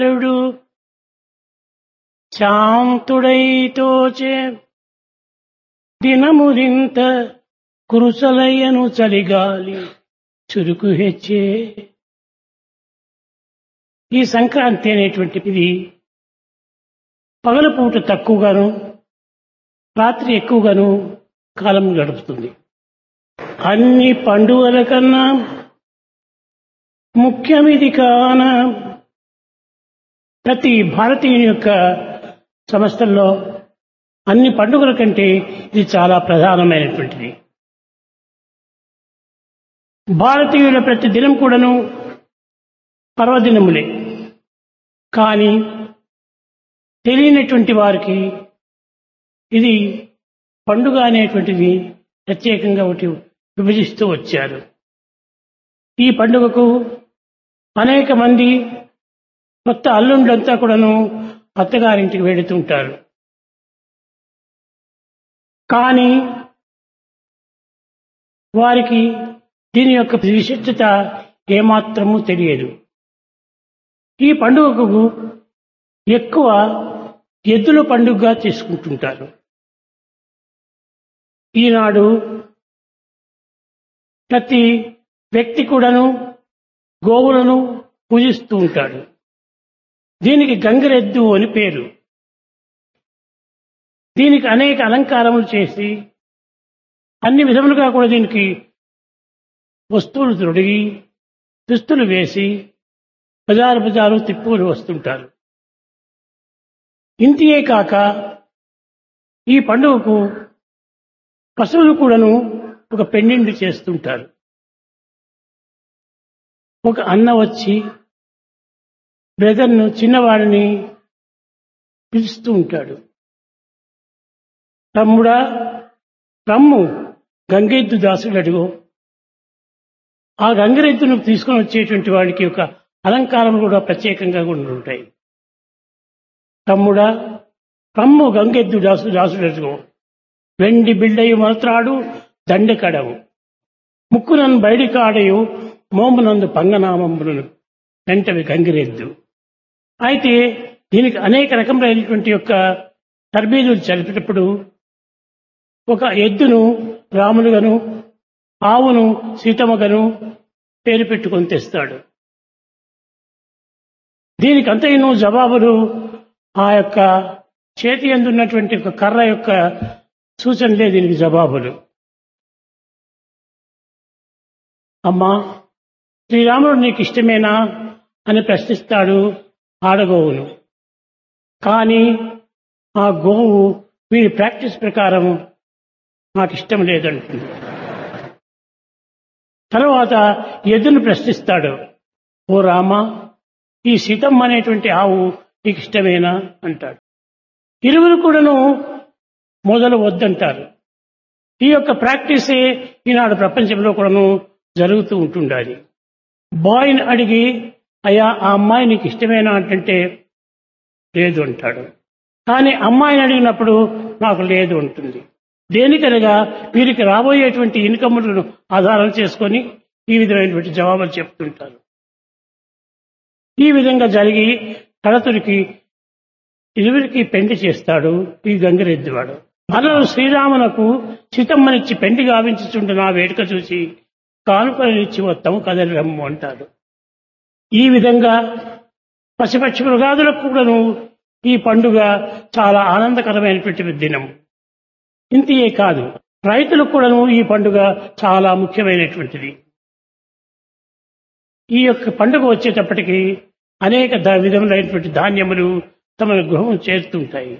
రుడు శాంతుడైతోచే దినమురింత కురుసలయ్యను చలిగాలి చురుకు హెచ్చే ఈ సంక్రాంతి అనేటువంటిది పగలపూట తక్కువగాను రాత్రి ఎక్కువగాను కాలం గడుపుతుంది అన్ని పండుగల కన్నా ముఖ్యమిది కాన ప్రతి భారతీయుని యొక్క సంస్థల్లో అన్ని పండుగల కంటే ఇది చాలా ప్రధానమైనటువంటిది భారతీయుల ప్రతి దినం కూడాను పర్వదినములే కానీ తెలియనటువంటి వారికి ఇది పండుగ అనేటువంటిది ప్రత్యేకంగా ఒకటి విభజిస్తూ వచ్చారు ఈ పండుగకు అనేక మంది కొత్త అల్లుండ్లంతా కూడాను అత్తగారింటికి వెడుతుంటారు కానీ వారికి దీని యొక్క విశిష్టత ఏమాత్రము తెలియదు ఈ పండుగకు ఎక్కువ ఎద్దుల పండుగగా చేసుకుంటుంటారు ఈనాడు ప్రతి వ్యక్తి కూడాను గోవులను పూజిస్తూ ఉంటాడు దీనికి గంగిరెద్దు అని పేరు దీనికి అనేక అలంకారములు చేసి అన్ని విధములుగా కూడా దీనికి వస్తువులు తొడిగి దుస్తులు వేసి బజారు బజారు తిప్పులు వస్తుంటారు ఇంతియే కాక ఈ పండుగకు పశువులు కూడాను ఒక పెండింటి చేస్తుంటారు ఒక అన్న వచ్చి బ్రదర్ను చిన్నవాడిని పిలుస్తూ ఉంటాడు తమ్ముడా రమ్ము గంగెద్దు దాసుడు అడుగు ఆ గంగరెద్దును తీసుకొని వచ్చేటువంటి వాడికి ఒక అలంకారం కూడా ప్రత్యేకంగా కూడా ఉంటాయి తమ్ముడా రమ్ము గంగెద్దు దాసు దాసుడు అడుగు వెండి బిల్డయు మాత్రాడు దండెకడవు ముక్కునన్ను బయడి కాడయు మోమునందు పంగనామములను వెంటవి గంగిరెద్దు అయితే దీనికి అనేక రకములైనటువంటి యొక్క తర్బీదులు చదివేటప్పుడు ఒక ఎద్దును రాములుగాను ఆవును సీతమ్మగను పేరు పెట్టుకొని తెస్తాడు దీనికి అంతైను జవాబులు ఆ యొక్క చేతి అందున్నటువంటి ఒక కర్ర యొక్క సూచనలే దీనికి జవాబులు అమ్మా శ్రీరాముడు నీకు ఇష్టమేనా అని ప్రశ్నిస్తాడు ఆడగోవును కానీ ఆ గోవు వీరి ప్రాక్టీస్ ప్రకారం నాకు ఇష్టం లేదంటుంది తర్వాత ఎద్దును ప్రశ్నిస్తాడు ఓ రామ ఈ సీతమ్మ అనేటువంటి ఆవు నీకు ఇష్టమేనా అంటాడు ఇరువురు కూడాను మొదలు వద్దంటారు ఈ యొక్క ప్రాక్టీసే ఈనాడు ప్రపంచంలో కూడాను జరుగుతూ ఉంటుండాలి బాయ్ని అడిగి అయ్యా ఆ అమ్మాయి నీకు ఇష్టమేనా అంటే లేదు అంటాడు కానీ అమ్మాయిని అడిగినప్పుడు నాకు లేదు ఉంటుంది దేనికనగా వీరికి రాబోయేటువంటి ఇన్కమ్లను ఆధారం చేసుకొని ఈ విధమైనటువంటి జవాబులు చెప్తుంటారు ఈ విధంగా జరిగి కడతుడికి ఇరువురికి పెండి చేస్తాడు ఈ గంగిరెద్దువాడు అలలు శ్రీరామునకు సీతమ్మనిచ్చి పెండి గావించుచుంటున్న ఆ వేడుక చూసి కానుకలనిచ్చి మొత్తం కదలి రమ్ము అంటాడు ఈ విధంగా పశుపక్షి మృగాదులకు కూడాను ఈ పండుగ చాలా ఆనందకరమైనటువంటి దినం ఇంతియే కాదు రైతులకు కూడాను ఈ పండుగ చాలా ముఖ్యమైనటువంటిది ఈ యొక్క పండుగ వచ్చేటప్పటికి అనేక ద- విధములైనటువంటి ధాన్యములు తమ గృహం చేరుతుంటాయి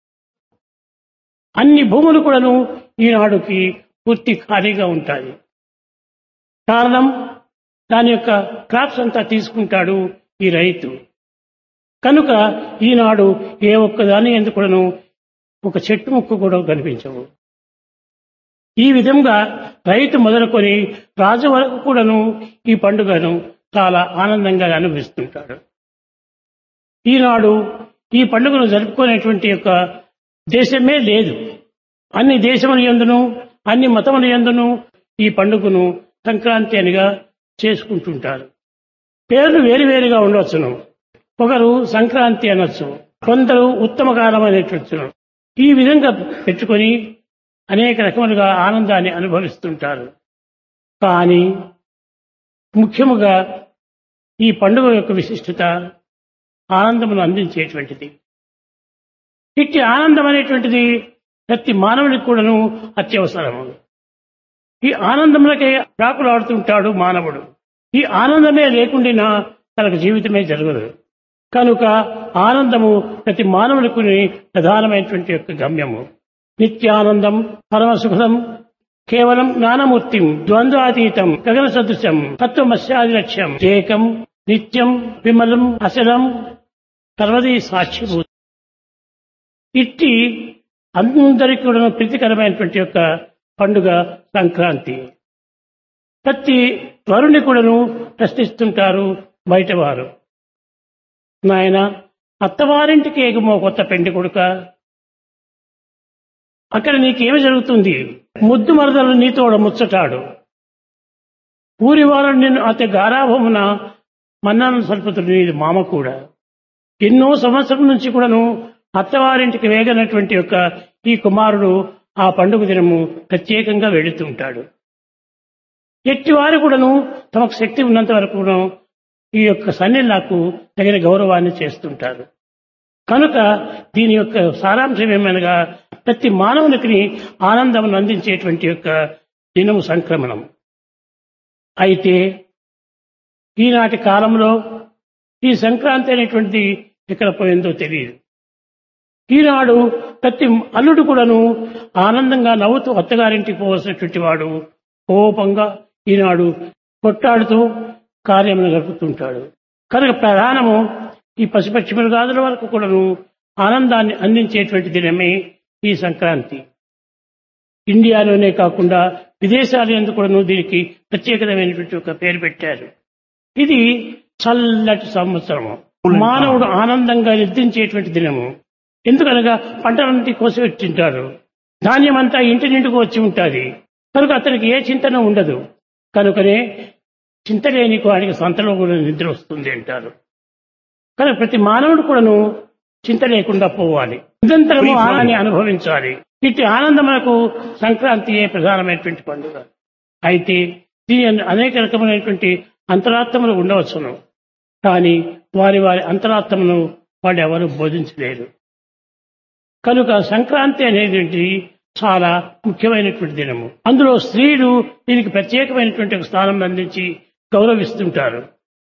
అన్ని భూములు కూడాను ఈనాడుకి పూర్తి ఖాళీగా ఉంటాయి కారణం దాని యొక్క క్రాప్స్ అంతా తీసుకుంటాడు ఈ రైతు కనుక ఈనాడు ఏ ఒక్కదాని ఎందుకును ఒక చెట్టు ముక్కు కూడా కనిపించవు ఈ విధంగా రైతు మొదలుకొని రాజు వరకు కూడాను ఈ పండుగను చాలా ఆనందంగా అనుభవిస్తుంటాడు ఈనాడు ఈ పండుగను జరుపుకునేటువంటి యొక్క దేశమే లేదు అన్ని దేశముల ఎందును అన్ని మతముల ఎందును ఈ పండుగను సంక్రాంతి అనిగా చేసుకుంటుంటారు పేర్లు వేరువేరుగా ఉండవచ్చును ఒకరు సంక్రాంతి అనొచ్చు కొందరు ఉత్తమ కాలం అనేటువంటి ఈ విధంగా పెట్టుకొని అనేక రకములుగా ఆనందాన్ని అనుభవిస్తుంటారు కానీ ముఖ్యముగా ఈ పండుగ యొక్క విశిష్టత ఆనందమును అందించేటువంటిది ఇట్టి ఆనందం అనేటువంటిది ప్రతి మానవునికి కూడాను అత్యవసరము ఈ ఆనందములకే ప్రాకులాడుతుంటాడు మానవుడు ఈ ఆనందమే లేకుండా తనకు జీవితమే జరగదు కనుక ఆనందము ప్రతి మానవులకు ప్రధానమైనటువంటి యొక్క గమ్యము నిత్యానందం పరమసుఖదం కేవలం జ్ఞానమూర్తిం ద్వంద్వాతీతం గగన సదృశం తత్వమస్యాది లక్ష్యం ఏకం నిత్యం విమలం అసలం సర్వదీ సాక్షిభూతం ఇట్టి అందరికీ కూడా ప్రీతికరమైనటువంటి యొక్క పండుగ సంక్రాంతి ప్రతి వరుణ్ణి కూడాను ప్రశ్నిస్తుంటారు బయటవారు నాయన అత్తవారింటికి ఏగమో కొత్త పెండి కొడుక అక్కడ నీకేమి జరుగుతుంది ముద్దు మరదలు నీతోడ ముచ్చటాడు ఊరి వారు నిన్ను అతి గారాభమున మన్నాను సల్పుతుడు నీది మామ కూడా ఎన్నో సంవత్సరం నుంచి కూడాను అత్తవారింటికి వేగనటువంటి యొక్క ఈ కుమారుడు ఆ పండుగ దినము ప్రత్యేకంగా వెళుతుంటాడు ఎట్టివారు కూడాను తమకు శక్తి ఉన్నంత వరకు ఈ యొక్క సన్నిలకు తగిన గౌరవాన్ని చేస్తుంటారు కనుక దీని యొక్క సారాంశం ఏమనగా ప్రతి మానవునికి ఆనందం అందించేటువంటి యొక్క దినము సంక్రమణం అయితే ఈనాటి కాలంలో ఈ సంక్రాంతి అనేటువంటిది ఎక్కడ పోయిందో తెలియదు ఈనాడు ప్రతి అల్లుడు కూడాను ఆనందంగా నవ్వుతూ అత్తగారింటికి పోవలసినటువంటి వాడు కోపంగా ఈనాడు కొట్టాడుతూ కార్యమును గడుపుతుంటాడు కనుక ప్రధానము ఈ పశుపక్షి మృగాదుల వరకు కూడాను ఆనందాన్ని అందించేటువంటి దినమే ఈ సంక్రాంతి ఇండియాలోనే కాకుండా విదేశాలు ఎందుకు కూడాను దీనికి ప్రత్యేకమైనటువంటి ఒక పేరు పెట్టారు ఇది చల్లటి సంవత్సరము మానవుడు ఆనందంగా నిర్దించేటువంటి దినము ఎందుకనగా పంటలన్నింటి కోసిపెట్టింటారు ధాన్యం అంతా ఇంటి నిండుకు వచ్చి ఉంటుంది కనుక అతనికి ఏ చింతన ఉండదు కనుకనే చింత లేని వాడికి సంతలో కూడా నిద్ర వస్తుంది అంటారు కనుక ప్రతి మానవుడు కూడాను చింత లేకుండా పోవాలి నిరంతరము ఆనందాన్ని అనుభవించాలి ఇట్టి ఆనందములకు సంక్రాంతియే ప్రధానమైనటువంటి పండుగ అయితే దీని అనేక రకమైనటువంటి అంతరాత్మలు ఉండవచ్చును కానీ వారి వారి అంతరాత్మను వాళ్ళు ఎవరు బోధించలేరు కనుక సంక్రాంతి అనేది చాలా ముఖ్యమైనటువంటి దినము అందులో స్త్రీలు దీనికి ప్రత్యేకమైనటువంటి ఒక స్థానం అందించి గౌరవిస్తుంటారు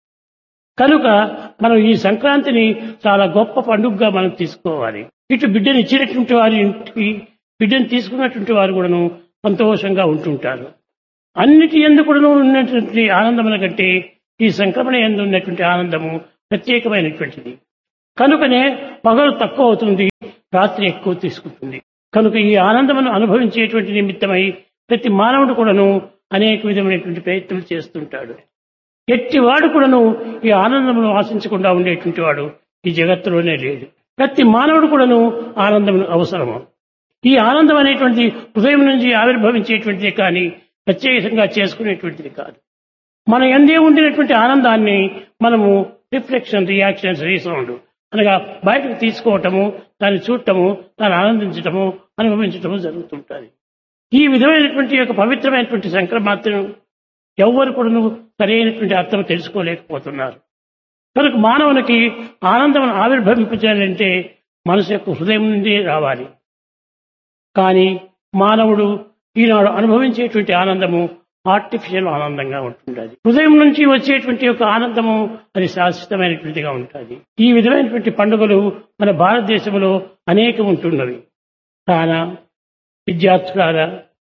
కనుక మనం ఈ సంక్రాంతిని చాలా గొప్ప పండుగగా మనం తీసుకోవాలి ఇటు బిడ్డను ఇచ్చినటువంటి వారి ఇంటికి బిడ్డను తీసుకున్నటువంటి వారు కూడాను సంతోషంగా ఉంటుంటారు అన్నిటి ఎందు కూడాను ఉన్నటువంటి ఆనందముల కంటే ఈ సంక్రమణ ఎందు ఉన్నటువంటి ఆనందము ప్రత్యేకమైనటువంటిది కనుకనే పగలు తక్కువ అవుతుంది రాత్రి ఎక్కువ తీసుకుంటుంది కనుక ఈ ఆనందమును అనుభవించేటువంటి నిమిత్తమై ప్రతి మానవుడు కూడాను అనేక విధమైనటువంటి ప్రయత్నాలు చేస్తుంటాడు ఎట్టివాడు కూడాను ఈ ఆనందమును ఆశించకుండా ఉండేటువంటి వాడు ఈ జగత్తులోనే లేడు ప్రతి మానవుడు కూడాను ఆనందమును అవసరము ఈ ఆనందం అనేటువంటిది హృదయం నుంచి ఆవిర్భవించేటువంటిది కానీ ప్రత్యేకంగా చేసుకునేటువంటిది కాదు మన ఎందే ఉండినటువంటి ఆనందాన్ని మనము రిఫ్లెక్షన్ రియాక్షన్స్ రీసౌండ్ అనగా బయటకు తీసుకోవటము దాన్ని చూడటము దాన్ని ఆనందించటము అనుభవించటము జరుగుతుంటుంది ఈ విధమైనటువంటి యొక్క పవిత్రమైనటువంటి సంక్రమాత్రను ఎవ్వరు కూడా సరైనటువంటి అర్థం తెలుసుకోలేకపోతున్నారు కనుక మానవునికి ఆనందం ఆవిర్భవించాలంటే మనసు యొక్క హృదయం నుండి రావాలి కానీ మానవుడు ఈనాడు అనుభవించేటువంటి ఆనందము ఆర్టిఫిషియల్ ఆనందంగా ఉంటుండదు హృదయం నుంచి వచ్చేటువంటి యొక్క ఆనందము అది శాశ్వతమైనటువంటిగా ఉంటుంది ఈ విధమైనటువంటి పండుగలు మన భారతదేశంలో అనేకం ఉంటున్నవి కాన విద్యార్థులారా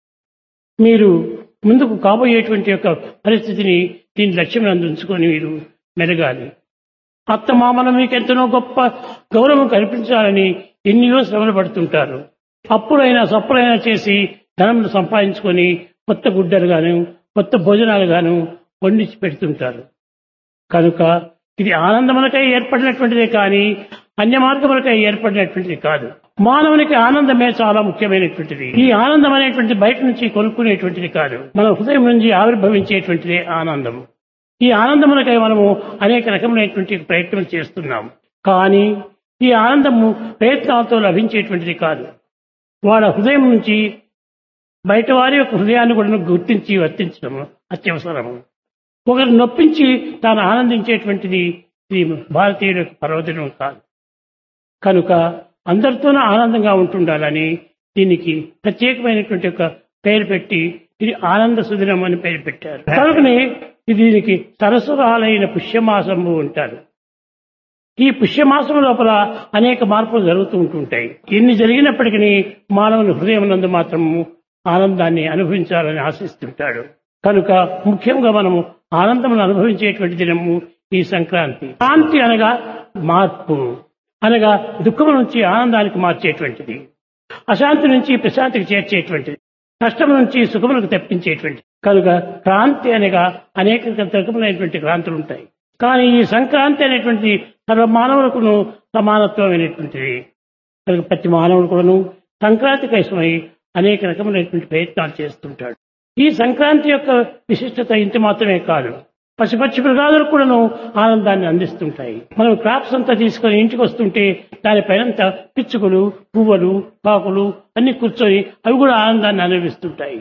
మీరు ముందుకు కాబోయేటువంటి యొక్క పరిస్థితిని దీని లక్ష్యం అందించుకొని మీరు మెరగాలి అత్తమామల మీకు ఎంతనో గొప్ప గౌరవం కల్పించాలని ఎన్నో శ్రమలు పడుతుంటారు అప్పుడైనా సప్పుడైనా చేసి ధనం సంపాదించుకొని కొత్త గుడ్డలు గాను కొత్త భోజనాలు గాను వండించి పెడుతుంటారు కనుక ఇది ఆనందములకై ఏర్పడినటువంటిదే కానీ అన్య మార్గములకై ఏర్పడినటువంటిది కాదు మానవునికి ఆనందమే చాలా ముఖ్యమైనటువంటిది ఈ ఆనందం అనేటువంటి బయట నుంచి కొనుక్కునేటువంటిది కాదు మన హృదయం నుంచి ఆవిర్భవించేటువంటిదే ఆనందం ఈ ఆనందములకై మనము అనేక రకములైనటువంటి ప్రయత్నం చేస్తున్నాం కానీ ఈ ఆనందము ప్రయత్నాలతో లభించేటువంటిది కాదు వాళ్ళ హృదయం నుంచి బయట వారి యొక్క హృదయాన్ని కూడా గుర్తించి వర్తించడం అత్యవసరము ఒకరు నొప్పించి తాను ఆనందించేటువంటిది ఇది భారతీయుల యొక్క పర్వదినం కాదు కనుక అందరితోనూ ఆనందంగా ఉంటుండాలని దీనికి ప్రత్యేకమైనటువంటి ఒక పేరు పెట్టి ఇది ఆనంద సుదినం అని పేరు పెట్టారు కనుకనే ఇది దీనికి సరస్వరాలైన పుష్యమాసము అంటారు ఈ పుష్యమాసం లోపల అనేక మార్పులు జరుగుతూ ఉంటుంటాయి ఎన్ని జరిగినప్పటికీ మానవుని హృదయం నందు మాత్రము ఆనందాన్ని అనుభవించాలని ఆశిస్తుంటాడు కనుక ముఖ్యంగా మనము ఆనందమును అనుభవించేటువంటి దినము ఈ సంక్రాంతి శాంతి అనగా మార్పు అనగా దుఃఖం నుంచి ఆనందానికి మార్చేటువంటిది అశాంతి నుంచి ప్రశాంతికి చేర్చేటువంటిది కష్టం నుంచి సుఖములకు తెప్పించేటువంటిది కనుక క్రాంతి అనగా అనేక రకములైనటువంటి క్రాంతులు ఉంటాయి కానీ ఈ సంక్రాంతి అనేటువంటి సర్వ మానవులకును సమానత్వమైనటువంటిది కనుక ప్రతి మానవుడు కూడాను సంక్రాంతి కోసమై అనేక రకములైనటువంటి ప్రయత్నాలు చేస్తుంటాడు ఈ సంక్రాంతి యొక్క విశిష్టత ఇంత మాత్రమే కాదు పశుపక్షి మృగాదులు కూడాను ఆనందాన్ని అందిస్తుంటాయి మనం క్రాప్స్ అంతా తీసుకొని ఇంటికి వస్తుంటే దానిపైనంత పిచ్చుకలు పువ్వులు పాకులు అన్ని కూర్చొని అవి కూడా ఆనందాన్ని అనుభవిస్తుంటాయి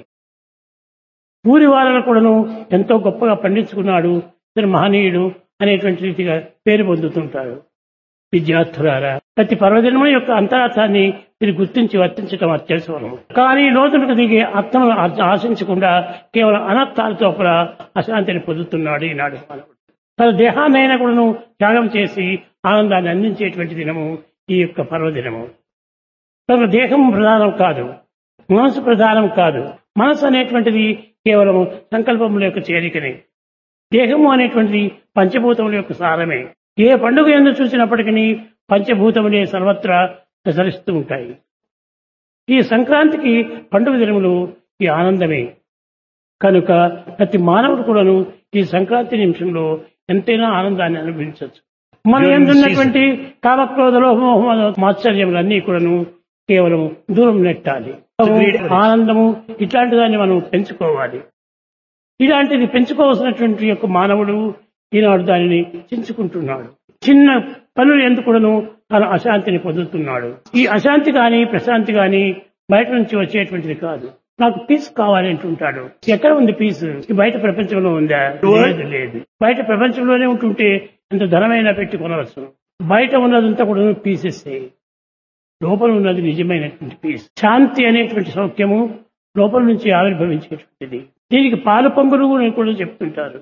ఊరి వాళ్ళను కూడాను ఎంతో గొప్పగా పండించుకున్నాడు ఇతను మహనీయుడు అనేటువంటి రీతిగా పేరు పొందుతుంటారు విద్యార్థులారా ప్రతి పర్వదినం యొక్క అంతరార్థాన్ని మీరు గుర్తించి వర్తించడం అత్యవసరం కానీ లోతులకు దిగే అర్థం ఆశించకుండా కేవలం అనర్థాలతో కూడా అశాంతిని పొందుతున్నాడు ఈనాడు మానవుడు తన దేహాన్నైనా కూడాను త్యాగం చేసి ఆనందాన్ని అందించేటువంటి దినము ఈ యొక్క పర్వదినము తన దేహం ప్రధానం కాదు మనసు ప్రధానం కాదు మనసు అనేటువంటిది కేవలం సంకల్పముల యొక్క చేరికనే దేహము అనేటువంటిది పంచభూతముల యొక్క సారమే ఏ పండుగ ఎందు చూసినప్పటికీ పంచభూతములే సర్వత్రా ప్రసరిస్తూ ఉంటాయి ఈ సంక్రాంతికి పండుగ దినములు ఈ ఆనందమే కనుక ప్రతి మానవుడు కూడాను ఈ సంక్రాంతి నిమిషంలో ఎంతైనా ఆనందాన్ని అనుభవించవచ్చు మన ఎందున్నటువంటి కామక్రోధ లోహమోహ మాత్సర్యములన్నీ కూడాను కేవలం దూరం నెట్టాలి ఆనందము ఇట్లాంటి దాన్ని మనం పెంచుకోవాలి ఇలాంటిది పెంచుకోవాల్సినటువంటి యొక్క మానవుడు ఈనాడు దానిని చించుకుంటున్నాడు చిన్న పనులు ఎందుకుడను తన అశాంతిని పొందుతున్నాడు ఈ అశాంతి గాని ప్రశాంతి గాని బయట నుంచి వచ్చేటువంటిది కాదు నాకు పీస్ కావాలి అంటుంటాడు ఎక్కడ ఉంది పీస్ బయట ప్రపంచంలో ఉందా లేదు లేదు బయట ప్రపంచంలోనే ఉంటుంటే ఎంత ధనమైనా పెట్టి కొనవచ్చు బయట ఉన్నదంతా కూడా పీసెస్ లోపల ఉన్నది నిజమైనటువంటి పీస్ శాంతి అనేటువంటి సౌఖ్యము లోపల నుంచి ఆవిర్భవించేటువంటిది దీనికి పాల పొంగులు అని కూడా చెప్తుంటారు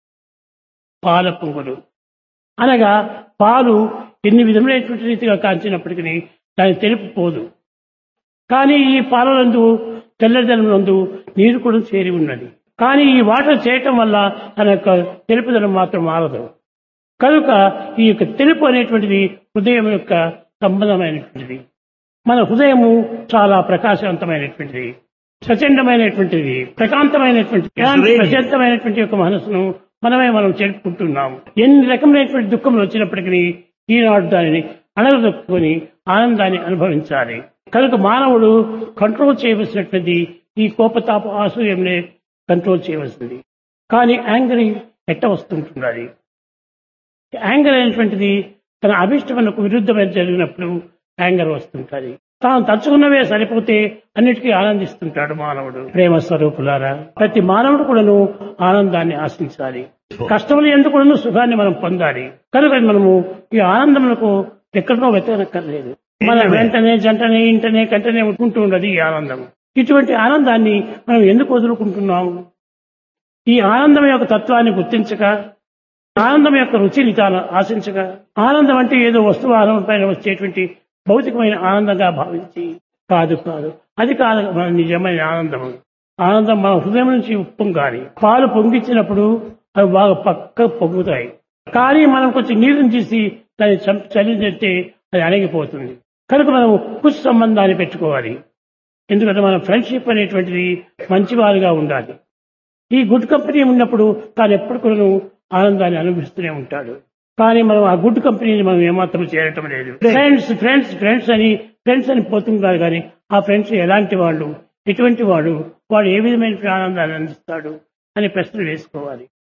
పాల పొంగులు అనగా పాలు ఎన్ని విధములైనటువంటి రీతిగా కాంచినప్పటికీ దాని తెలుపు పోదు కానీ ఈ పాలనందు తెల్లదనందు నీరు కూడా చేరి ఉన్నది కానీ ఈ వాటర్ చేయటం వల్ల తన యొక్క తెలుపుదనం మాత్రం మారదు కనుక ఈ యొక్క తెలుపు అనేటువంటిది హృదయం యొక్క సంబంధమైనటువంటిది మన హృదయము చాలా ప్రకాశవంతమైనటువంటిది ప్రచండమైనటువంటిది ప్రకాంతమైనటువంటి ప్రశాంతమైనటువంటి యొక్క మనసును మనమే మనం చేరుకుంటున్నాము ఎన్ని రకమైనటువంటి దుఃఖములు వచ్చినప్పటికీ ఈనాడు దానిని అణగదొక్కుని ఆనందాన్ని అనుభవించాలి కనుక మానవుడు కంట్రోల్ చేయవలసినటువంటి ఈ కోపతాప ఆసూయంనే కంట్రోల్ చేయవలసింది కానీ యాంగర్ ఎట్ట వస్తుంటున్నది యాంగర్ అనేటువంటిది తన అభిష్టములకు విరుద్ధమైన జరిగినప్పుడు యాంగర్ వస్తుంటది తాను తలుచుకున్నవే సరిపోతే అన్నిటికీ ఆనందిస్తుంటాడు మానవుడు ప్రేమ స్వరూపులారా ప్రతి మానవుడు కూడాను ఆనందాన్ని ఆశించాలి కష్టములు ఎందుకు సుఖాన్ని మనం పొందాలి కనుక మనము ఈ ఆనందములకు ఎక్కడో వెతకనక్కర్లేదు మన వెంటనే జంటనే ఇంటనే కంటనే ఉంటూ ఉన్నది ఈ ఆనందం ఇటువంటి ఆనందాన్ని మనం ఎందుకు వదులుకుంటున్నాము ఈ ఆనందం యొక్క తత్వాన్ని గుర్తించక ఆనందం యొక్క రుచిని తాను ఆశించక ఆనందం అంటే ఏదో వస్తువు ఆనందం పైన వచ్చేటువంటి భౌతికమైన ఆనందంగా భావించి కాదు కాదు అది కాదు మన నిజమైన ఆనందం ఆనందం మన హృదయం నుంచి ఉప్పొంగాలి పాలు పొంగిచ్చినప్పుడు అవి బాగా పక్క పొంగుతాయి కానీ మనం కొంచెం నీరుని తీసి దాన్ని చల్లిందంటే అది అణగిపోతుంది కనుక మనం కుష్ సంబంధాన్ని పెట్టుకోవాలి ఎందుకంటే మన ఫ్రెండ్షిప్ అనేటువంటిది మంచివారుగా ఉండాలి ఈ గుడ్ కంపెనీ ఉన్నప్పుడు తాను ఎప్పుడు కూడా ఆనందాన్ని అనుభవిస్తూనే ఉంటాడు కానీ మనం ఆ గుడ్ కంపెనీని మనం ఏమాత్రం చేరటం లేదు ఫ్రెండ్స్ ఫ్రెండ్స్ ఫ్రెండ్స్ అని ఫ్రెండ్స్ అని పోతుంటారు కానీ ఆ ఫ్రెండ్స్ ఎలాంటి వాళ్ళు ఎటువంటి వాడు వాడు ఏ విధమైన ఆనందాన్ని అందిస్తాడు అని ప్రశ్నలు వేసుకోవాలి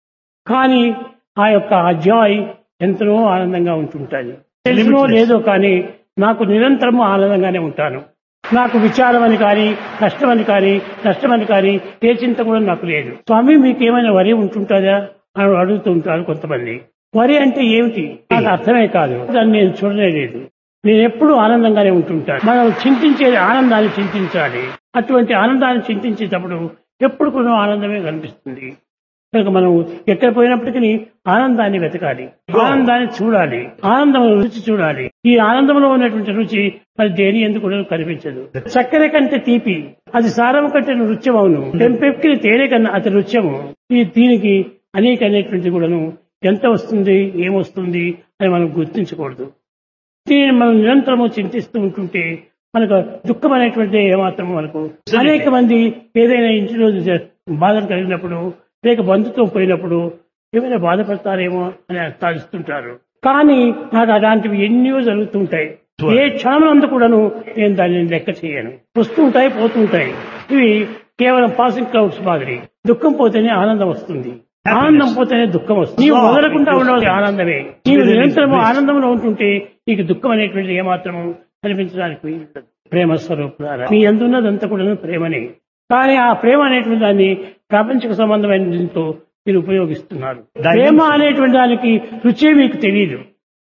కానీ ఆ యొక్క ఆ జాయ్ ఎంతో ఆనందంగా ఉంటుంటుంది తెలుసునో లేదో కానీ నాకు నిరంతరము ఆనందంగానే ఉంటాను నాకు విచారం అని కానీ కష్టం అని కానీ నష్టం అని కానీ ఏ చింత కూడా నాకు లేదు స్వామి మీకు ఏమైనా వరి ఉంటుంటుందా అని అడుగుతూ ఉంటారు కొంతమంది వరి అంటే ఏమిటి నాకు అర్థమే కాదు దాన్ని నేను చూడలేదు నేను ఎప్పుడు ఆనందంగానే ఉంటుంటాను మనం చింతించే ఆనందాన్ని చింతించాలి అటువంటి ఆనందాన్ని చింతించేటప్పుడు ఎప్పుడు కూడా ఆనందమే కనిపిస్తుంది కనుక మనం ఎక్కడ పోయినప్పటికీ ఆనందాన్ని వెతకాలి ఆనందాన్ని చూడాలి ఆనందం రుచి చూడాలి ఈ ఆనందంలో ఉన్నటువంటి రుచి మరి దేని ఎందుకు కూడా కనిపించదు చక్కెర కంటే తీపి అది సారం కంటే నృత్యం అవును తెంపెక్కిన తేనె కన్నా అతి నృత్యము ఈ దీనికి అనేక అనేటువంటి కూడాను ఎంత వస్తుంది ఏమొస్తుంది అని మనం గుర్తించకూడదు దీనిని మనం నిరంతరము చింతిస్తూ ఉంటుంటే మనకు దుఃఖం అనేటువంటిది ఏమాత్రం మనకు అనేక మంది ఏదైనా ఇంటిలో బాధలు కలిగినప్పుడు లేక బంధుత్వం పోయినప్పుడు ఏమైనా బాధపడతారేమో అని సాధిస్తుంటారు కానీ నాకు అలాంటివి ఎన్నో జరుగుతుంటాయి ఏ క్షణం కూడాను నేను దానిని లెక్క చేయను వస్తుంటాయి పోతుంటాయి ఇవి కేవలం పాసింగ్ క్లౌడ్స్ మాదిరి దుఃఖం పోతేనే ఆనందం వస్తుంది ఆనందం పోతేనే దుఃఖం వస్తుంది నీవు వదలకుండా ఉండవలసి ఆనందమే నీవు నిరంతరం ఆనందంలో ఉంటుంటే నీకు దుఃఖం అనేటువంటిది ఏమాత్రము కనిపించడానికి వీలుండదు. ప్రేమ స్వరూపులారా మీ ఎందున్నదంతా కూడా ప్రేమనే కానీ ఆ ప్రేమ అనేటువంటి దాన్ని ప్రాపంచిక సంబంధమైన దీంతో మీరు ఉపయోగిస్తున్నారు ప్రేమ అనేటువంటి దానికి రుచే మీకు తెలియదు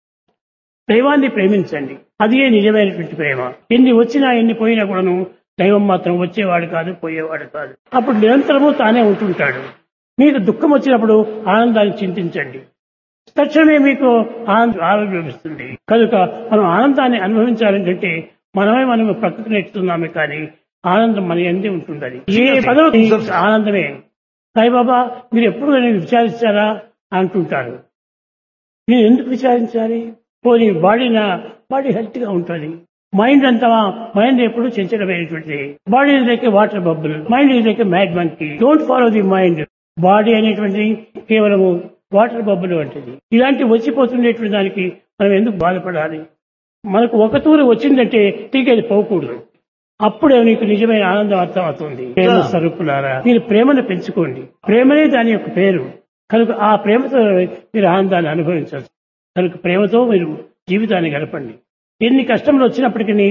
దైవాన్ని ప్రేమించండి అదే నిజమైనటువంటి ప్రేమ ఎన్ని వచ్చినా ఎన్ని పోయినా కూడాను దైవం మాత్రం వచ్చేవాడు కాదు పోయేవాడు కాదు అప్పుడు నిరంతరము తానే ఉంటుంటాడు మీకు దుఃఖం వచ్చినప్పుడు ఆనందాన్ని చింతించండి తక్షణమే మీకు ఆనందం ఆరోగ్యమిస్తుంది కనుక మనం ఆనందాన్ని అనుభవించాలంటే మనమే మనం ప్రకృతి నెట్టుతున్నామే కానీ ఆనందం మన ఎందే ఉంటుంది ఏ పదవి ఆనందమే సాయిబాబా మీరు ఎప్పుడు నన్ను విచారించారా అంటుంటారు నేను ఎందుకు విచారించాలి పోనీ బాడీ నా బాడీ హెల్త్ గా ఉంటుంది మైండ్ అంతా మైండ్ ఎప్పుడు చంచలమైనటువంటిది body is like water bubble mind is like mad monkey don't follow the mind body అనేటువంటిది కేవలము వాటర్ బబుల్ వంటిది ఇలాంటి వచ్చిపోతుండేటువంటి దానికి మనం ఎందుకు బాధపడాలి మనకు ఒక తూరు వచ్చిందంటే తిరిగి అది పోకూడదు అప్పుడే నీకు నిజమైన ఆనందం అర్థం అవుతుంది ప్రేమ స్వరూపులారా మీరు ప్రేమను పెంచుకోండి ప్రేమనే దాని యొక్క పేరు కనుక ఆ ప్రేమతో మీరు ఆనందాన్ని అనుభవించవచ్చు కనుక ప్రేమతో మీరు జీవితాన్ని గడపండి ఎన్ని కష్టములు వచ్చినప్పటికీ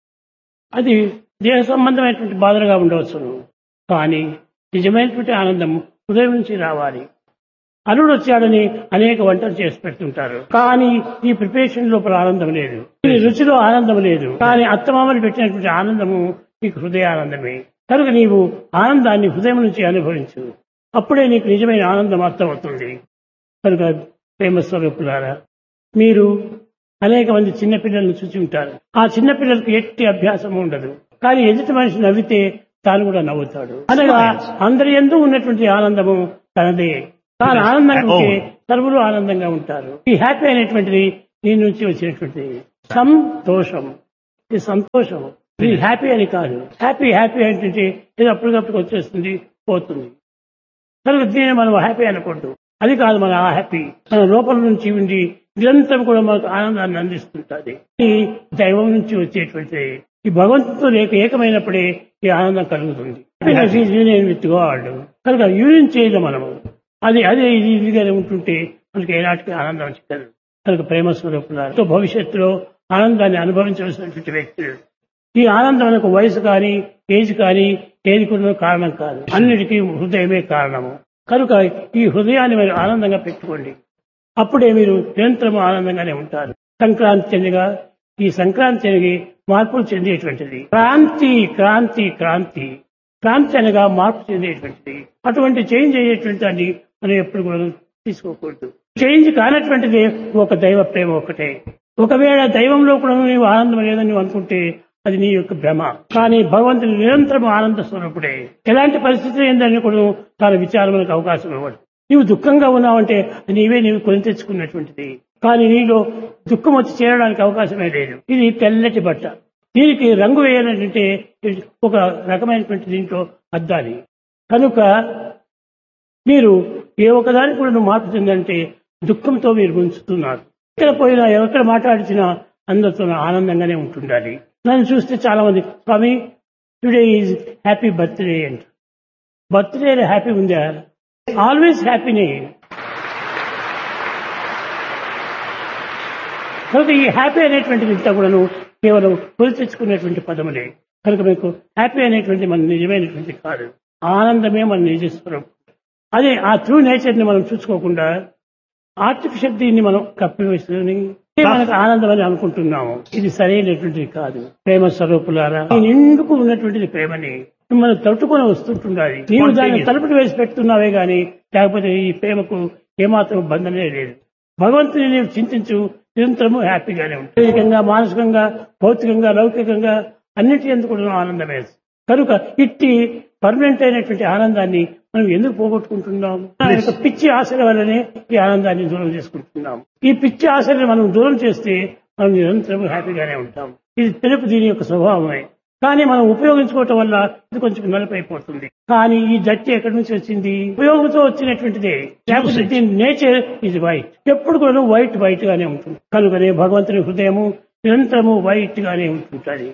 అది దేహ సంబంధమైనటువంటి బాధలుగా ఉండవచ్చును కానీ నిజమైనటువంటి ఆనందం హృదయం నుంచి రావాలి అల్లుడు వచ్చాడని అనేక వంటలు చేసి పెడుతుంటారు కానీ ఈ ప్రిపరేషన్ లోపల ఆనందం లేదు ఈ రుచిలో ఆనందం లేదు కానీ అత్తమామలు పెట్టినటువంటి ఆనందము నీకు హృదయ ఆనందమే కనుక నీవు ఆనందాన్ని హృదయం నుంచి అనుభవించు అప్పుడే నీకు నిజమైన ఆనందం అర్థమవుతుంది కనుక ప్రేమ స్వరూపులారా మీరు అనేక మంది చిన్నపిల్లలను చూసి ఉంటారు ఆ చిన్నపిల్లలకు ఎట్టి అభ్యాసం ఉండదు కానీ ఎదుటి మనిషి నవ్వితే తాను కూడా నవ్వుతాడు అనగా అందరి ఎందు ఉన్నటువంటి ఆనందము తనదే తాను ఆనందంగా ఉంటే సర్వులు ఆనందంగా ఉంటారు ఈ హ్యాపీ అనేటువంటిది నీ నుంచి వచ్చినటువంటిది సంతోషం ఇది సంతోషం ఇది హ్యాపీ అని కాదు హ్యాపీ హ్యాపీ ఏంటంటే ఏదో అప్పటికప్పుడు వచ్చేస్తుంది పోతుంది కనుక దీన్ని మనం హ్యాపీ అనకూడదు అది కాదు మన ఆ హ్యాపీ మన లోపల నుంచి ఉండి నిరంతరం కూడా మనకు ఆనందాన్ని అందిస్తుంటుంది ఇది దైవం నుంచి వచ్చేటువంటిది ఈ భగవంతుతో లేక ఏకమైనప్పుడే ఈ ఆనందం కలుగుతుంది యూనియన్ విత్ గాడ్ కనుక యూనియన్ చేయదు మనము అది అదే ఇది ఇదిగానే ఉంటుంటే మనకి ఏనాటికి ఆనందం చిక్కదు కనుక ప్రేమ స్వరూపులారు భవిష్యత్తులో ఆనందాన్ని అనుభవించవలసినటువంటి వ్యక్తులు ఈ ఆనందం మనకు వయసు కానీ ఏజ్ కానీ ఏది కూడా కారణం కాదు అన్నిటికీ హృదయమే కారణము కనుక ఈ హృదయాన్ని మీరు ఆనందంగా పెట్టుకోండి అప్పుడే మీరు నిరంతరం ఆనందంగానే ఉంటారు సంక్రాంతి అనగా ఈ సంక్రాంతి అనేది మార్పులు చెందేటువంటిది క్రాంతి క్రాంతి క్రాంతి క్రాంతి అనగా మార్పు చెందేటువంటిది అటువంటి చేంజ్ అయ్యేటువంటి దాన్ని మనం ఎప్పుడు కూడా తీసుకోకూడదు చేంజ్ కానటువంటిది ఒక దైవ ప్రేమ ఒకటే ఒకవేళ దైవంలో కూడా నీవు ఆనందం లేదని నువ్వు అనుకుంటే అది నీ యొక్క భ్రమ కానీ భగవంతుని నిరంతరం ఆనంద స్వరూపుడే ఎలాంటి పరిస్థితి ఏందని కూడా తాను విచారములకు అవకాశం ఇవ్వడు నీవు దుఃఖంగా ఉన్నావంటే అది నీవే నీవు కొని తెచ్చుకున్నటువంటిది కానీ నీలో దుఃఖం వచ్చి చేరడానికి అవకాశమే లేదు ఇది తెల్లటి బట్ట దీనికి రంగు వేయాలంటే ఒక రకమైనటువంటి దీంట్లో అద్దాలి కనుక మీరు ఏ ఒక్కదానికి కూడా నువ్వు మార్పు చెందంటే దుఃఖంతో మీరు గుంచుతున్నారు ఎక్కడ పోయినా ఎక్కడ మాట్లాడిచినా అందరితో ఆనందంగానే ఉంటుండాలి నన్ను చూస్తే చాలా మంది Swami today is happy birthday అంట బర్త్డే హ్యాపీ ఉందా ఆల్వేస్ హ్యాపీనే కనుక ఈ హ్యాపీ అనేటువంటిది ఇంత కూడాను కేవలం కొని తెచ్చుకునేటువంటి పదములే కనుక మీకు హ్యాపీ అనేటువంటి మన నిజమైనటువంటి కాదు ఆనందమే మన నిజ స్వరూపం అదే ఆ ట్రూ నేచర్ ని మనం చూసుకోకుండా ఆర్టిఫిషియల్ దీన్ని మనం కప్పివేసుకుని ఇదే మనకు ఆనందం అని అనుకుంటున్నాము ఇది సరైనటువంటిది కాదు ప్రేమ స్వరూపులారా ఈ నిండుకు ఉన్నటువంటిది ప్రేమని మనం తట్టుకొని వస్తుంటుండాలి నీవు దాన్ని తలుపులు వేసి పెడుతున్నావే గాని లేకపోతే ఈ ప్రేమకు ఏమాత్రం బంధమే లేదు భగవంతుని నీవు చింతించు నిరంతరము హ్యాపీగానే ఉంటుంది శారీరకంగా మానసికంగా భౌతికంగా లౌకికంగా అన్నిటి ఎందుకు కూడా ఆనందమే కనుక ఇట్టి పర్మనెంట్ అయినటువంటి ఆనందాన్ని మనం ఎందుకు పోగొట్టుకుంటున్నాం ఆ యొక్క పిచ్చి ఆశల వల్లనే ఈ ఆనందాన్ని దూరం చేసుకుంటున్నాం ఈ పిచ్చి ఆశలను మనం దూరం చేస్తే మనం నిరంతరం హ్యాపీగానే ఉంటాం ఇది తెలుపు దీని యొక్క స్వభావమే కానీ మనం ఉపయోగించుకోవటం వల్ల ఇది కొంచెం నలుపైపోతుంది కానీ ఈ జట్టి ఎక్కడి నుంచి వచ్చింది ఉపయోగంతో వచ్చినటువంటిదే లేకపోతే దీని నేచర్ ఇది వైట్ ఎప్పుడు కూడా వైట్ వైట్ గానే ఉంటుంది కనుకనే భగవంతుని హృదయము నిరంతరము వైట్ గానే ఉంటుంటుంది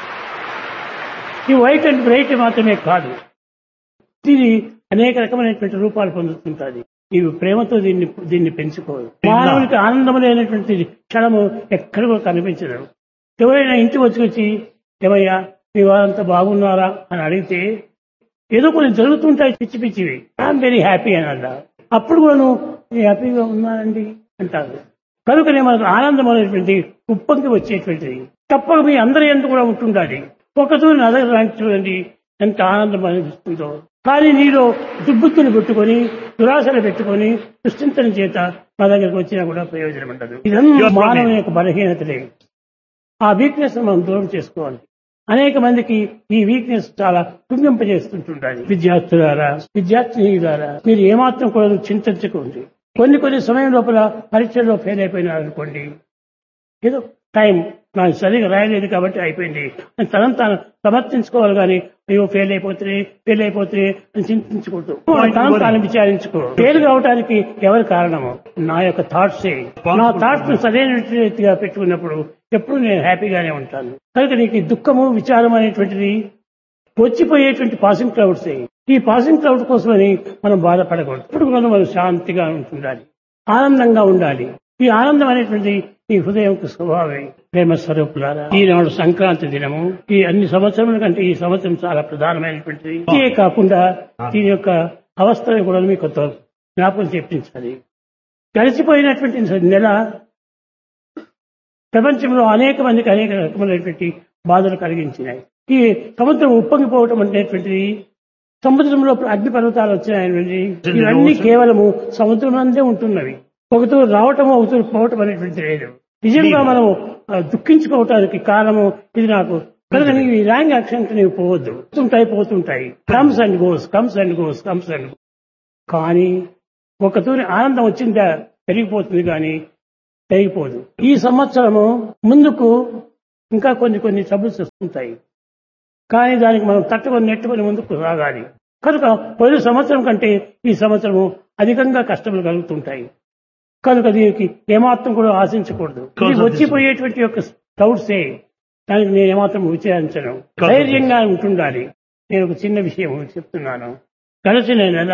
ఈ వైట్ అండ్ బ్రైట్ మాత్రమే కాదు ఇది అనేక రకమైనటువంటి రూపాలు పొందుతుంటుంది ఇవి ప్రేమతో దీన్ని దీన్ని పెంచుకోదు మానవునికి ఆనందం లేనటువంటి క్షణము ఎక్కడ కూడా కనిపించదు ఎవరైనా ఇంటికి వచ్చి వచ్చి ఏమయ్యా మీ వారంతా బాగున్నారా అని అడిగితే ఏదో కొన్ని జరుగుతుంటాయి పిచ్చి పిచ్చివి ఐఎమ్ వెరీ హ్యాపీ అని అన్నా అప్పుడు కూడా నువ్వు "నేను హ్యాపీగా ఉన్నానండి అంటారు కనుకనే మనకు ఆనందం అనేటువంటి ఉప్పొంగి వచ్చేటువంటిది తప్పక మీ అందరి ఎందుకు కూడా ఉంటుండాలి ఒకచూరి నదర లాంటి చూడండి ఎంత ఆనందం అనిపిస్తుందో కానీ నీలో దుబ్బుత్తులు పెట్టుకొని దురాశలు పెట్టుకొని సృష్టించడం చేత మా దగ్గరకు వచ్చినా కూడా ప్రయోజనం ఉండదు ఇదంతా మానవుని యొక్క బలహీనతలే ఆ వీక్నెస్ మనం దూరం చేసుకోవాలి అనేక మందికి ఈ వీక్నెస్ చాలా కుంగింపజేస్తుంటుండాలి విద్యార్థులారా విద్యార్థినిలారా మీరు ఏమాత్రం కూడా చింతించకండి కొన్ని కొన్ని సమయం లోపల పరీక్షల్లో ఫెయిల్ అయిపోయినారు అనుకోండి ఏదో టైం నాకు సరిగా రాయలేదు కాబట్టి అయిపోయింది అని తనను తాను సమర్థించుకోవాలి కానీ అయ్యో ఫెయిల్ అయిపోతుంది ఫెయిల్ అయిపోతుంది అని చింతించకూడదు తనను తాను విచారించుకో ఫెయిల్ కావడానికి ఎవరు కారణము నా యొక్క థాట్సే నా థాట్స్ సరైన రీతిగా పెట్టుకున్నప్పుడు ఎప్పుడు నేను హ్యాపీగానే ఉంటాను కనుక నీకు ఈ దుఃఖము విచారం అనేటువంటిది వచ్చిపోయేటువంటి పాసింగ్ క్లౌడ్స్ ఈ పాసింగ్ క్లౌడ్ కోసమని మనం బాధపడకూడదు ఇప్పుడు మనం మనం శాంతిగా ఉండాలి ఆనందంగా ఉండాలి ఈ ఆనందం అనేటువంటి ఈ హృదయం స్వభావమే ప్రేమ స్వరూపులారా ఈనాడు సంక్రాంతి దినము ఈ అన్ని సంవత్సరముల కంటే ఈ సంవత్సరం చాలా ప్రధానమైనటువంటిది ఇదే కాకుండా దీని యొక్క అవస్థను కూడా మీకు కొంత జ్ఞాపకం చెప్పించాలి గడిచిపోయినటువంటి నెల ప్రపంచంలో అనేక మందికి అనేక రకమైనటువంటి బాధలు కలిగించినాయి ఈ సముద్రం ఉప్పొంగిపోవటం అనేటువంటిది సముద్రంలో అగ్ని పర్వతాలు వచ్చినాయనేది ఇవన్నీ కేవలము సముద్రం అందే ఉంటున్నవి ఒకతో రావటము ఒకతో పోవటం అనేటువంటి లేదు నిజంగా మనం ఆ, దుఃఖించుకోవటానికి కారణము ఇది నాకు కనుక నీవు ఈ ర్యాంక్ యాక్షన్ నీవు పోవద్దు పోతుంటాయి పోతుంటాయి comes and goes comes and goes comes and కానీ ఒకతూరి ఆనందం వచ్చిందా పెరిగిపోతుంది కానీ పెరిగిపోదు ఈ సంవత్సరము ముందుకు ఇంకా కొన్ని కొన్ని ట్రబుల్స్ వస్తుంటాయి కానీ దానికి మనం తట్టుకొని నెట్టుకొని ముందుకు సాగాలి కనుక పోయిన సంవత్సరం కంటే ఈ సంవత్సరము అధికంగా కష్టములు కలుగుతుంటాయి కనుక దీనికి ఏమాత్రం కూడా ఆశించకూడదు ఇది వచ్చిపోయేటువంటి యొక్క క్లౌడ్సే దానికి నేను ఏమాత్రం విచారించను ధైర్యంగా ఉంటుండాలి నేను ఒక చిన్న విషయం చెప్తున్నాను గడిచిన నెల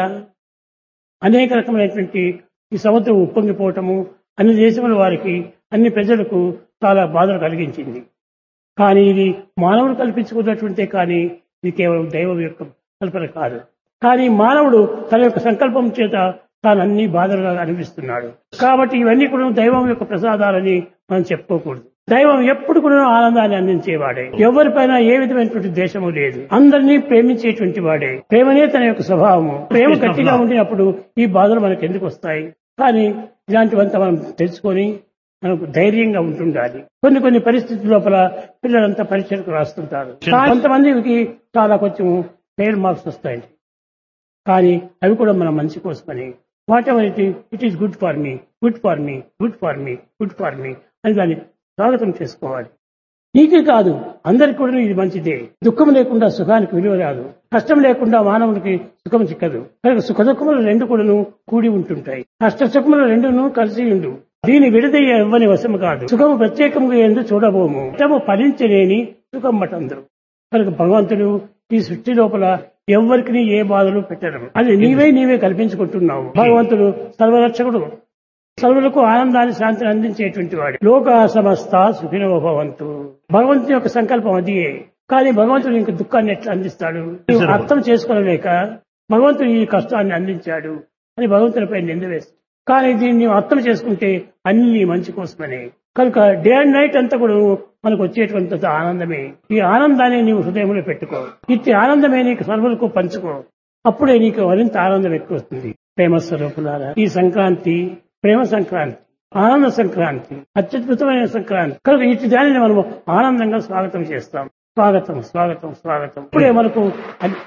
అనేక రకమైనటువంటి ఈ సముద్రం ఉప్పొంగిపోవటము అన్ని దేశముల వారికి అన్ని ప్రజలకు చాలా బాధలు కలిగించింది కానీ ఇది మానవుడు కల్పించుకున్నటువంటే కానీ ఇది కేవలం దైవం యొక్క కల్పన కాదు కానీ మానవుడు తన యొక్క సంకల్పం చేత తాను అన్ని బాధలుగా అనిపిస్తున్నాడు కాబట్టి ఇవన్నీ కూడా దైవం యొక్క ప్రసాదాలని మనం చెప్పుకోకూడదు దైవం ఎప్పుడు కూడా ఆనందాన్ని అందించేవాడే ఎవరిపైన ఏ విధమైనటువంటి దేశము లేదు అందరినీ ప్రేమించేటువంటి వాడే ప్రేమనే తన యొక్క స్వభావము ప్రేమ గట్టిగా ఉండినప్పుడు ఈ బాధలు మనకు ఎందుకు వస్తాయి కానీ ఇలాంటివంతా మనం తెలుసుకొని మనకు ధైర్యంగా ఉంటుండాలి కొన్ని కొన్ని పరిస్థితుల లోపల పిల్లలంతా పరీక్షలకు రాస్తుంటారు కొంతమందికి చాలా కొంచెం ఫెయిల్ మార్క్స్ వస్తాయి కానీ అవి కూడా మన మంచి కోసమని whatever it it is good for me good for me good for me good for me అని దాన్ని స్వాగతం చేసుకోవాలి నీకే కాదు అందరికి కూడా ఇది మంచిదే దుఃఖం లేకుండా సుఖానికి విలువ రాదు కష్టం లేకుండా మానవునికి సుఖం చిక్కదు కనుక సుఖ దుఃఖములు రెండు కూడాను కూడి ఉంటుంటాయి కష్ట సుఖములు రెండును కలిసి ఉండు దీని విడదయ్య ఇవ్వని వశము కాదు సుఖము ప్రత్యేకముగా ఎందు చూడబోము సుఖము ఫలించలేని సుఖం మటందరు కనుక భగవంతుడు ఈ సృష్టి లోపల ఎవ్వరికి ఏ బాధలు పెట్టడం అది నీవే నీవే కల్పించుకుంటున్నావు భగవంతుడు సర్వరక్షకుడు సర్వులకు ఆనందాన్ని శాంతిని అందించేటువంటి వాడు లోక సమస్త సుఖినో భవంతు భగవంతుని యొక్క సంకల్పం అదియే కానీ భగవంతుడు ఇంక దుఃఖాన్ని ఎట్లా అందిస్తాడు నువ్వు అర్థం చేసుకోలేక భగవంతుడు ఈ కష్టాన్ని అందించాడు అని భగవంతునిపై నింద వేస్తాడు కానీ దీన్ని నీవు అర్థం చేసుకుంటే అన్ని మంచి కోసమనే కనుక డే అండ్ నైట్ అంతా కూడా మనకు వచ్చేటువంటి ఆనందమే ఈ ఆనందాన్ని నీవు హృదయంలో పెట్టుకో ఇట్టి ఆనందమే నీకు సర్వులకు పంచుకో అప్పుడే నీకు మరింత ఆనందం ఎక్కువ వస్తుంది ప్రేమ స్వరూపులారా ఈ సంక్రాంతి ప్రేమ సంక్రాంతి ఆనంద సంక్రాంతి అత్యద్భుతమైన సంక్రాంతి కనుక ఇటు దానిని మనము ఆనందంగా స్వాగతం చేస్తాం స్వాగతం స్వాగతం స్వాగతం ఇప్పుడే మనకు అన్ని-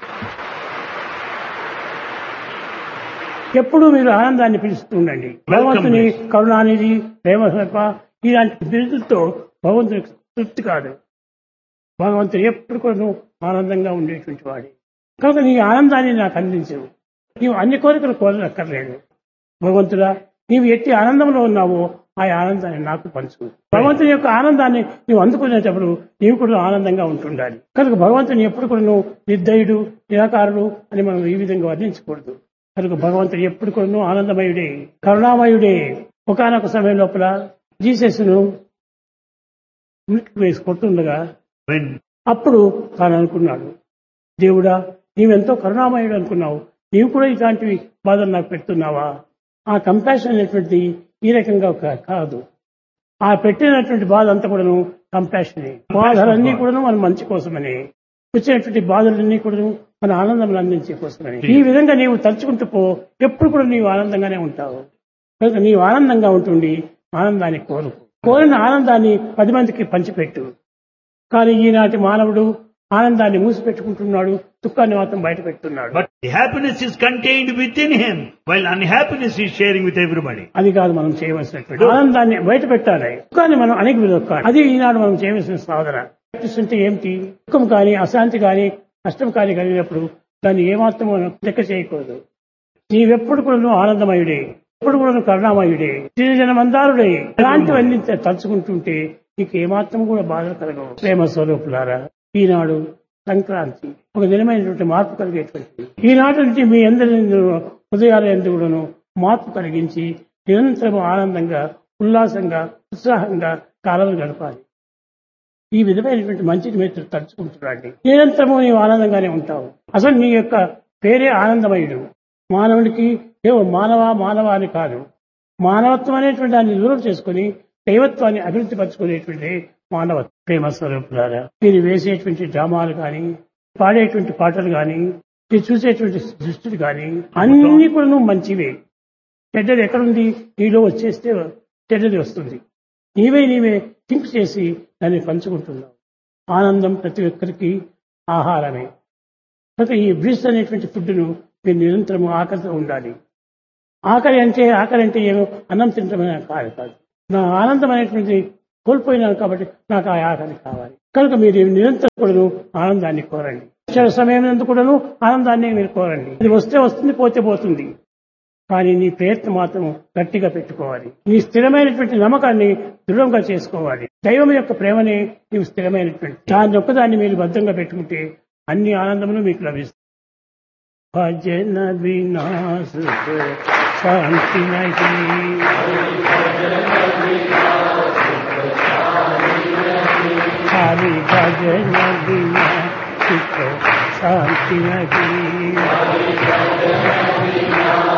ఎప్పుడూ మీరు ఆనందాన్ని పిలుస్తూ ఉండండి భగవంతుని కరుణానిధి ప్రేమ స్వరూప ఇలాంటి బిరుదులతో భగవంతునికి తృప్తి కాదు భగవంతుడు ఎప్పుడు కూడా నువ్వు ఆనందంగా ఉండేటువంటి వాడి కనుక నీ ఆనందాన్ని నాకు అందించవు నీవు అన్ని కోరికలు కోరనక్కర్లేదు భగవంతుడా నీవు ఎట్టి ఆనందంలో ఉన్నావో ఆ ఆనందాన్ని నాకు పంచు భగవంతుని యొక్క ఆనందాన్ని నీవు అందుకునేటప్పుడు నీవు కూడా ఆనందంగా ఉంటుండాలి కనుక భగవంతుని ఎప్పుడు కూడా నువ్వు నిర్దయుడు నిరాకారుడు అని మనం ఈ విధంగా వర్ణించకూడదు కనుక భగవంతుడు ఎప్పుడు కూడా నువ్వు ఆనందమయుడే కరుణామయుడే ఒకనొక సమయం లోపల జీసస్ ను వేసి కొట్టుండగా When అప్పుడు తాను అనుకున్నాడు దేవుడా నీవెంతో కరుణామయుడు అనుకున్నావు నీవు కూడా ఇలాంటివి బాధలు నాకు పెడుతున్నావా ఆ కంపాషన్ అనేటువంటిది ఈ రకంగా కా- కాదు ఆ పెట్టినటువంటి బాధ అంతా కూడాను కంపాషనే బాధలన్నీ కూడాను మన మంచి కోసమని వచ్చినటువంటి బాధలన్నీ కూడాను మన ఆనందం అందించే కోసమని ఈ విధంగా నీవు తలుచుకుంటూ పో ఎప్పుడు కూడా నీవు ఆనందంగానే ఉంటావు కనుక నీవు ఆనందంగా ఉంటుండి ఆనందాన్ని కోరు కోరిన ఆనందాన్ని పది మందికి పంచిపెట్టు కానీ ఈనాటి మానవుడు ఆనందాన్ని మూసిపెట్టుకుంటున్నాడు దుఃఖాన్ని మాత్రం బయట పెడుతున్నాడు but the happiness is contained within him, while unhappiness is sharing with everybody. అది కాదు మనం చేయవలసినటువంటి ఆనందాన్ని బయట పెట్టాలి దుఃఖాన్ని మనం అనేక విధొక్కాలి అది ఈనాడు మనం చేయవలసిన సాధన ప్రాక్టీస్ అంటే ఏమిటి దుఃఖం కానీ అశాంతి కానీ కష్టం కానీ కలిగినప్పుడు దాన్ని ఏమాత్రం మనం లెక్క చేయకూడదు నీవెప్పుడు కూడా నువ్వు ఆనందమయుడే ఎప్పుడు కూడా నువ్వు కరుణామయుడే జనమందారుడే ఇలాంటివన్నీ తలుచుకుంటుంటే నీకు ఏమాత్రం కూడా బాధలు కలగవు ప్రేమ స్వరూపులారా ఈనాడు సంక్రాంతి ఒక నిజమైనటువంటి మార్పు కలిగేటువంటిది ఈనాటి నుంచి మీ అందరి హృదయాల ఎందుకు కూడాను మార్పు కలిగించి నిరంతరం ఆనందంగా ఉల్లాసంగా ఉత్సాహంగా కాలం గడపాలి ఈ విధమైనటువంటి మంచిని మీరు తలుచుకుంటున్నాండి నిరంతరము నీవు ఆనందంగానే ఉంటావు అసలు నీ యొక్క పేరే ఆనందమయుడు మానవుడికి ఏవో మానవ మానవ అని కాదు మానవత్వం అనేటువంటి దాన్ని దూరం చేసుకుని దైవత్వాన్ని అభివృద్ధి పరచుకునేటువంటి మానవ ప్రేమ స్వరూపులారా మీరు వేసేటువంటి డ్రామాలు కానీ పాడేటువంటి పాటలు కానీ మీరు చూసేటువంటి దృష్టిలు కానీ అన్ని కూడా మంచివే చెడ్డది ఎక్కడుంది నీలో వచ్చేస్తే చెడ్డది వస్తుంది నీవే నీవే థింక్ చేసి దాన్ని పంచుకుంటున్నావు ఆనందం ప్రతి ఒక్కరికి ఆహారమే కనుక ఈ బ్రిస్ అనేటువంటి ఫుడ్ను మీరు నిరంతరం ఆకలితో ఉండాలి ఆకలి అంటే ఆకలి అంటే ఏమో అన్నం తింటమే కాదు కాదు నా ఆనందం అనేటువంటి కోల్పోయినాను కాబట్టి నాకు ఆ ఆకలి కావాలి కనుక మీరు నిరంతరం కూడాను ఆనందాన్ని కోరండి క్షణ సమయం ఎందుకు కూడాను ఆనందాన్ని మీరు కోరండి అది వస్తే వస్తుంది పోతే పోతుంది కానీ నీ ప్రయత్నం మాత్రం గట్టిగా పెట్టుకోవాలి నీ స్థిరమైనటువంటి నమ్మకాన్ని దృఢంగా చేసుకోవాలి దైవం యొక్క ప్రేమని నీవు స్థిరమైనటువంటి దాని ఒక్కదాన్ని మీరు భద్రంగా పెట్టుకుంటే అన్ని ఆనందములు మీకు లభిస్తాయి భజన వినాశ శాంతి నహి హరి భజన వినాశ శాంతి నహి